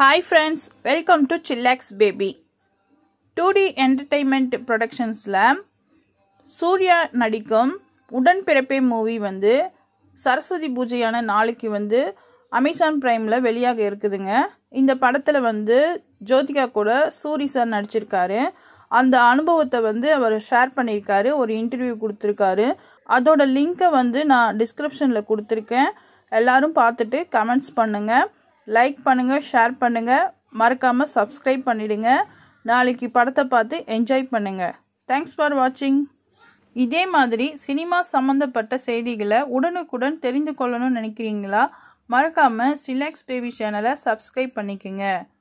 hi friends welcome to chillax baby two D entertainment ப்ரொடக்ஷன்ஸில் சூர்யா நடிக்கும் Udanpirappe movie வந்து சரஸ்வதி பூஜையான நாளைக்கு வந்து அமேசான் ப்ரைமில் வெளியாக இருக்குதுங்க இந்த படத்தில் வந்து ஜோதிகா கூட சூரி சார் நடிச்சிருக்காரு அந்த அனுபவத்தை வந்து அவர் ஷேர் பண்ணியிருக்காரு ஒரு இன்டர்வியூ கொடுத்துருக்காரு அதோட லிங்க்கை வந்து நான் டிஸ்கிரிப்ஷனில் கொடுத்துருக்கேன் எல்லாரும் பார்த்துட்டு கமெண்ட்ஸ் பண்ணுங்கள் லைக் பண்ணுங்கள் ஷேர் பண்ணுங்கள் மறக்காமல் சப்ஸ்கிரைப் பண்ணிடுங்க நாளைக்கு படத்தை பார்த்து என்ஜாய் பண்ணுங்கள் தேங்க்ஸ் ஃபார் வாட்சிங் இதே மாதிரி சினிமா சம்மந்தப்பட்ட செய்திகளை உடனுக்குடன் தெரிந்து கொள்ளணும்னு நினைக்கிறீங்களா மறக்காமல் சிலாக்ஸ் பேபி சேனலை சப்ஸ்கிரைப் பண்ணிக்கோங்க